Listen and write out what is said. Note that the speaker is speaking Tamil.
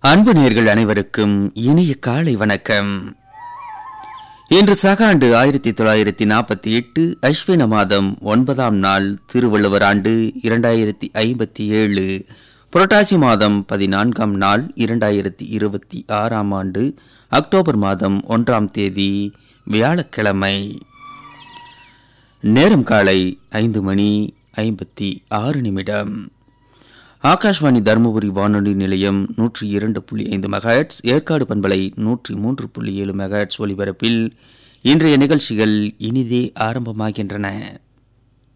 அன்பு நேர்கள் அனைவருக்கும் இனிய காலை வணக்கம் இன்று சகாண்டு ஆயிரத்தி தொள்ளாயிரத்தி நாற்பத்தி எட்டு அஸ்வின மாதம் ஒன்பதாம் நாள் திருவள்ளுவர் ஆண்டு இரண்டாயிரத்தி ஐம்பத்தி ஏழு புரட்டாசி மாதம் பதினான்காம் நாள் இரண்டாயிரத்தி இருபத்தி ஆறாம் ஆண்டு அக்டோபர் மாதம் ஒன்றாம் தேதி வியாழக்கிழமை நேரம் காலை ஐந்து மணி ஐம்பத்தி ஆறு நிமிடம் ஆகாஷ்வாணி தருமபுரி வானொலி நிலையம் நூற்றி இரண்டு புள்ளி ஐந்து மெகாஹெட்ஸ் ஏற்காடு பண்பலை நூற்றி மூன்று புள்ளி ஏழு மெகாஹெட்ஸ் ஒலிபரப்பில் இன்றைய நிகழ்ச்சிகள் இனிதே ஆரம்பமாகின்றன